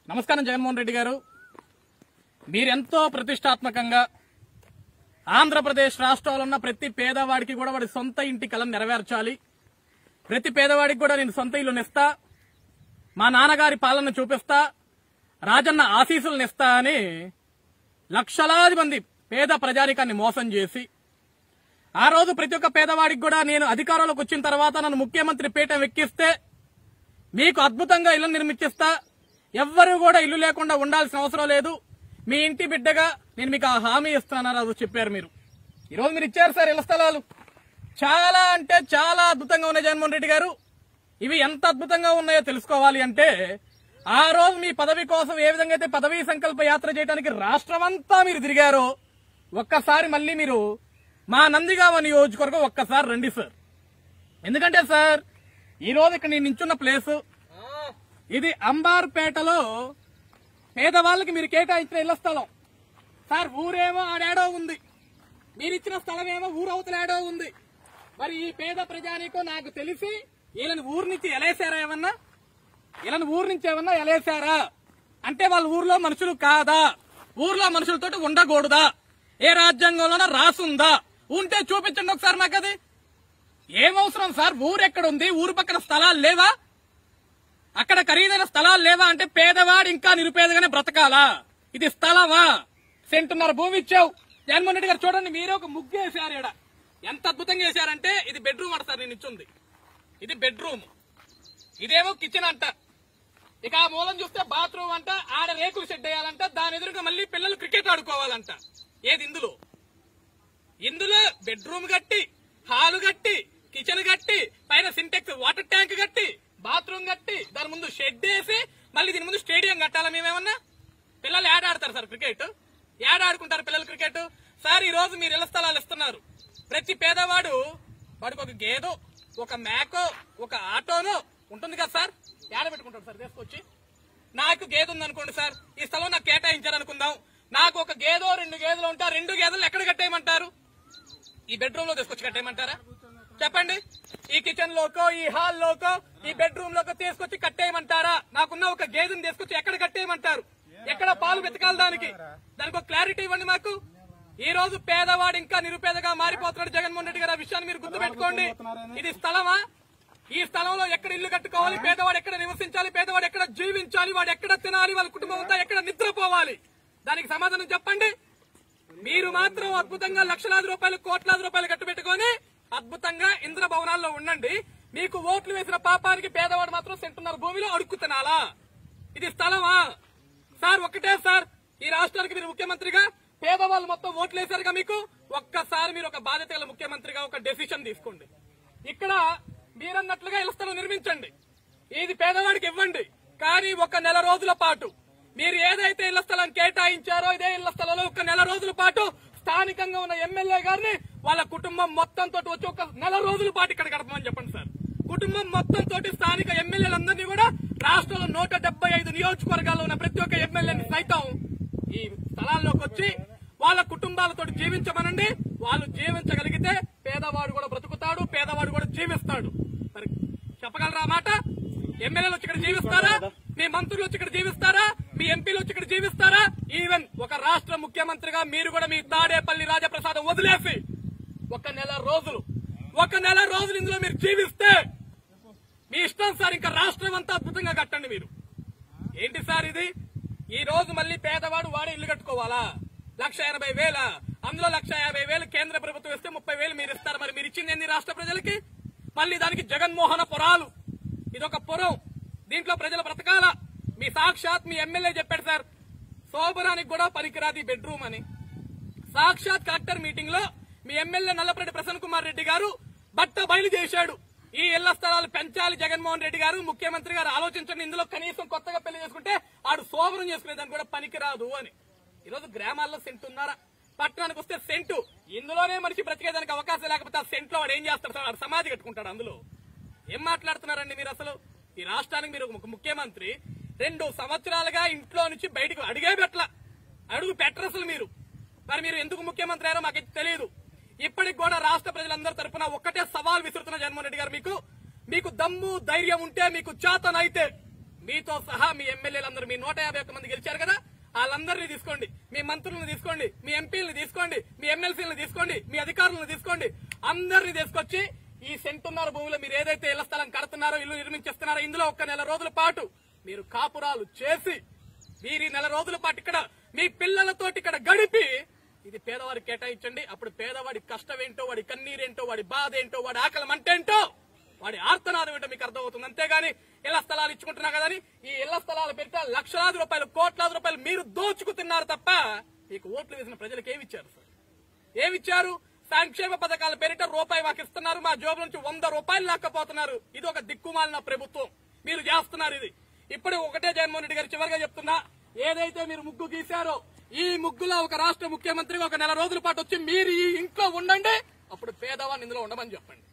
నమస్కారం జగన్మోహన్ రెడ్డి గారు మీరెంతో ప్రతిష్టాత్మకంగా ఆంధ్రప్రదేశ్ రాష్ట్రంలో ఉన్న ప్రతి పేదవాడికి కూడా వాడి సొంత ఇంటి కలను నెరవేర్చాలి ప్రతి పేదవాడికి కూడా నేను సొంత ఇల్లు నిస్తా మా నాన్నగారి పాలన చూపిస్తా రాజన్న ఆశీస్సులను ఇస్తా అని లక్షలాది మంది పేద ప్రజానికాన్ని మోసం చేసి ఆ రోజు ప్రతి ఒక్క పేదవాడికి కూడా నేను అధికారంలోకి వచ్చిన తర్వాత నన్ను ముఖ్యమంత్రి పీఠం ఎక్కిస్తే మీకు అద్భుతంగా ఇల్లు నిర్మించిస్తా ఎవ్వరూ కూడా ఇల్లు లేకుండా ఉండాల్సిన అవసరం లేదు మీ ఇంటి బిడ్డగా నేను మీకు ఆ హామీ ఇస్తున్నానని అది చెప్పారు మీరు ఈరోజు మీరు ఇచ్చారు సార్ ఇళ్ల స్థలాలు చాలా అంటే చాలా అద్భుతంగా ఉన్నాయి జగన్మోహన్ రెడ్డి గారు ఇవి ఎంత అద్భుతంగా ఉన్నాయో తెలుసుకోవాలి అంటే ఆ రోజు మీ పదవి కోసం ఏ విధంగా అయితే పదవీ సంకల్ప యాత్ర చేయడానికి రాష్ట్రమంతా మీరు తిరిగారో ఒక్కసారి మళ్ళీ మీరు మా నందిగామ నియోజకవర్గం ఒక్కసారి రండి సార్ ఎందుకంటే సార్ ఈ రోజు ఇక్కడ నేను నించున్న ప్లేస్ ఇది అంబార్పేటలో పేదవాళ్ళకి మీరు కేటాయించిన ఇళ్ల స్థలం సార్ ఊరేమో ఆడేడో ఉంది మీరు ఇచ్చిన స్థలం ఏమో ఊరవతల ఏడో ఉంది మరి ఈ పేద ప్రజానికో నాకు తెలిసి వీళ్ళని ఊరు నుంచి ఎలేసారా ఏమన్నా వీళ్ళని ఊరు నుంచి ఏమన్నా ఎలేసారా అంటే వాళ్ళ ఊర్లో మనుషులు కాదా ఊర్లో మనుషులతోటి ఉండకూడదా ఏ రాజ్యాంగంలోనో రాసుందా ఉంటే చూపించండి ఒకసారి నాకు అది ఏమవసరం సార్ ఊరు ఎక్కడ ఉంది ఊరు పక్కన స్థలాలు లేవా అక్కడ ఖరీదైన స్థలాలు లేవా అంటే పేదవాడు ఇంకా నిరుపేదగానే బ్రతకాలా ఇది స్థలమా సెంటున్నర భూమి ఇచ్చావు జగన్మోహన్ రెడ్డి గారు చూడండి మీరే ఒక ముగ్గు వేశారు ఇక్కడ ఎంత అద్భుతంగా వేశారంటే ఇది బెడ్రూమ్ అంట సార్ నేను ఇచ్చింది ఇది బెడ్రూమ్ ఇదేమో కిచెన్ అంట ఇక ఆ మూలం చూస్తే బాత్రూమ్ అంట ఆడ రేకులు షెడ్ వేయాలంట దాని ఎదురుగా మళ్ళీ పిల్లలు క్రికెట్ ఆడుకోవాలంట ఏది ఇందులో ఇందులో బెడ్రూమ్ కట్టి హాలు కట్టి కిచెన్ కట్టి పైన సింటెక్స్ వాటర్ ట్యాంక్ కట్టి బాత్రూమ్ కట్టి దాని ముందు షెడ్ వేసి మళ్ళీ దీని ముందు స్టేడియం కట్టాలా మేమేమన్నా పిల్లలు ఏడ ఆడతారు సార్ క్రికెట్ ఏడ ఆడుకుంటారు పిల్లలు క్రికెట్ సార్ ఈ రోజు మీరు ఇళ్ల స్థలాలు ఇస్తున్నారు ప్రతి పేదవాడు వాడికి ఒక గేదో ఒక మేకో ఒక ఆటోనో ఉంటుంది కదా సార్ ఏడ పెట్టుకుంటాడు సార్ తీసుకొచ్చి నాకు గేదె ఉంది అనుకోండి సార్ ఈ స్థలం నాకు కేటాయించారు అనుకుందాం నాకు ఒక గేదో రెండు గేదెలు ఉంటా రెండు గేదెలు ఎక్కడ కట్టేయమంటారు ఈ బెడ్రూమ్ లో తీసుకొచ్చి కట్టేయమంటారా చెప్పండి ఈ కిచెన్ లోకో ఈ హాల్ లోకో ఈ బెడ్రూమ్ లోకో తీసుకొచ్చి కట్టేయమంటారా నాకున్న ఒక గేదెని తీసుకొచ్చి ఎక్కడ కట్టేయమంటారు ఎక్కడ పాలు వెతకాలి దానికి దానికి ఒక క్లారిటీ ఇవ్వండి మాకు ఈ రోజు పేదవాడు ఇంకా నిరుపేదగా మారిపోతున్నాడు జగన్మోహన్ రెడ్డి గారు ఆ విషయాన్ని మీరు గుర్తుపెట్టుకోండి ఇది స్థలమా ఈ స్థలంలో ఎక్కడ ఇల్లు కట్టుకోవాలి పేదవాడు ఎక్కడ నివసించాలి పేదవాడు ఎక్కడ జీవించాలి వాడు ఎక్కడ తినాలి వాళ్ళ కుటుంబం అంతా ఎక్కడ నిద్రపోవాలి దానికి సమాధానం చెప్పండి మీరు మాత్రం అద్భుతంగా లక్షలాది రూపాయలు కోట్లాది రూపాయలు కట్టుబెట్టుకొని అద్భుతంగా ఇంద్ర భవనాల్లో ఉండండి మీకు ఓట్లు వేసిన పాపానికి పేదవాడు మాత్రం సెంటున్నర భూమిలో అడుక్కు తినాలా ఇది స్థలమా సార్ ఒక్కటే సార్ ఈ రాష్ట్రానికి మీరు ముఖ్యమంత్రిగా పేదవాళ్ళు మొత్తం ఓట్లు వేశారుగా మీకు ఒక్కసారి మీరు ఒక బాధ్యత గల ముఖ్యమంత్రిగా ఒక డెసిషన్ తీసుకోండి ఇక్కడ మీరన్నట్లుగా ఇళ్ల స్థలం నిర్మించండి ఇది పేదవాడికి ఇవ్వండి కానీ ఒక నెల రోజుల పాటు మీరు ఏదైతే ఇళ్ల స్థలం కేటాయించారో ఇదే ఇళ్ల స్థలంలో ఒక నెల రోజుల పాటు స్థానికంగా ఉన్న ఎమ్మెల్యే గారిని వాళ్ళ కుటుంబం మొత్తం తోటి వచ్చి ఒక నెల రోజుల పాటు ఇక్కడ గడపమని చెప్పండి సార్ కుటుంబం మొత్తం తోటి స్థానిక ఎమ్మెల్యేలందరినీ కూడా రాష్ట్రంలో నూట డెబ్బై ఐదు నియోజకవర్గాల్లో ఉన్న ప్రతి ఒక్క ఎమ్మెల్యేని సైతం ఈ స్థలాల్లోకి వచ్చి వాళ్ళ కుటుంబాలతో జీవించమనండి వాళ్ళు జీవించగలిగితే పేదవాడు కూడా బ్రతుకుతాడు పేదవాడు కూడా జీవిస్తాడు మరి చెప్పగలరా ఆ మాట ఎమ్మెల్యేలు వచ్చి ఇక్కడ జీవిస్తారా మీ మంత్రులు వచ్చి ఇక్కడ జీవిస్తారా మీ ఎంపీలు వచ్చి ఇక్కడ జీవిస్తారా ఈవెన్ ఒక రాష్ట్ర ముఖ్యమంత్రిగా మీరు కూడా మీ తాడేపల్లి రాజప్రసాదం వదిలేసి ఒక నెల రోజులు ఒక నెల రోజులు ఇందులో మీరు జీవిస్తే మీ ఇష్టం సార్ ఇంకా రాష్ట్రం అంతా అద్భుతంగా కట్టండి మీరు ఏంటి సార్ ఇది ఈ రోజు మళ్ళీ పేదవాడు వాడే ఇల్లు కట్టుకోవాలా లక్ష ఎనభై వేల అందులో లక్ష యాభై వేలు కేంద్ర ప్రభుత్వం ఇస్తే ముప్పై వేలు మీరు ఇస్తారు మరి మీరు ఇచ్చింది ఏంది రాష్ట్ర ప్రజలకి మళ్ళీ దానికి జగన్మోహన పురాలు ఇదొక పురం దీంట్లో ప్రజలు బ్రతకాల మీ సాక్షాత్ మీ ఎమ్మెల్యే చెప్పాడు సార్ శోభనానికి కూడా పనికిరాది బెడ్రూమ్ అని సాక్షాత్ కలెక్టర్ మీటింగ్ లో మీ ఎమ్మెల్యే నల్లపరెడ్డి ప్రసన్న కుమార్ రెడ్డి గారు బట్ట బయలు చేశాడు ఈ ఇళ్ల స్థలాలు పెంచాలి జగన్మోహన్ రెడ్డి గారు ముఖ్యమంత్రి గారు ఆలోచించండి ఇందులో కనీసం కొత్తగా పెళ్లి చేసుకుంటే ఆడు శోభనం చేసుకునేదానికి కూడా పనికిరాదు అని ఈరోజు గ్రామాల్లో సెంటు ఉన్నారా పట్టణానికి వస్తే సెంటు ఇందులోనే మనిషి బ్రతికేదానికి అవకాశం లేకపోతే ఆ సెంట్లో వాడు ఏం చేస్తాడు సార్ వాడు సమాధి కట్టుకుంటాడు అందులో ఏం మాట్లాడుతున్నారండి మీరు అసలు ఈ రాష్ట్రానికి మీరు ఒక ముఖ్యమంత్రి రెండు సంవత్సరాలుగా ఇంట్లో నుంచి బయటకు అడిగే పెట్టల అడుగు పెట్టరు అసలు మీరు మరి మీరు ఎందుకు ముఖ్యమంత్రి అయ్యారో మాకు తెలియదు ఇప్పటికి కూడా రాష్ట్ర ప్రజలందరి తరపున ఒక్కటే సవాల్ విసురుతున్న జగన్మోహన్ రెడ్డి గారు మీకు మీకు దమ్ము ధైర్యం ఉంటే మీకు చేతనైతే మీతో సహా మీ ఎమ్మెల్యేలందరూ మీ నూట యాభై ఒక్క మంది గెలిచారు కదా వాళ్ళందరినీ తీసుకోండి మీ మంత్రులను తీసుకోండి మీ ఎంపీలను తీసుకోండి మీ ఎమ్మెల్సీలను తీసుకోండి మీ అధికారులను తీసుకోండి అందరినీ తీసుకొచ్చి ఈ సెంటున్నర భూమిలో మీరు ఏదైతే ఇళ్ల స్థలం కడుతున్నారో ఇల్లు నిర్మించేస్తున్నారో ఇందులో ఒక్క నెల రోజుల పాటు మీరు కాపురాలు చేసి మీరు ఈ నెల రోజుల పాటు ఇక్కడ మీ పిల్లలతోటి ఇక్కడ గడిపి ఇది పేదవాడికి కేటాయించండి అప్పుడు పేదవాడి కష్టం ఏంటో వాడి కన్నీరేంటో వాడి బాధ ఏంటో వాడి ఆకలి మంటేంటో వాడి ఆర్తనాదం ఏంటో మీకు అర్థమవుతుంది అంతేగాని ఇళ్ల స్థలాలు ఇచ్చుకుంటున్నా కదని ఈ ఇళ్ల స్థలాలు పెడితే లక్షలాది రూపాయలు కోట్లాది రూపాయలు మీరు దోచుకుతున్నారు తప్ప మీకు ఓట్లు వేసిన ప్రజలకు ఏమి ఇచ్చారు సార్ ఏమిచ్చారు సంక్షేమ పథకాల పేరిట రూపాయి మాకు ఇస్తున్నారు మా జోబు నుంచి వంద రూపాయలు లాక్కపోతున్నారు ఇది ఒక దిక్కుమాలిన ప్రభుత్వం మీరు చేస్తున్నారు ఇది ఇప్పుడు ఒకటే జగన్మోహన్ రెడ్డి గారు చివరిగా చెప్తున్నా ఏదైతే మీరు ముగ్గు గీశారో ఈ ముగ్గులో ఒక రాష్ట్ర ముఖ్యమంత్రిగా ఒక నెల రోజుల పాటు వచ్చి మీరు ఈ ఇంట్లో ఉండండి అప్పుడు పేదవాడిని ఇందులో ఉండమని చెప్పండి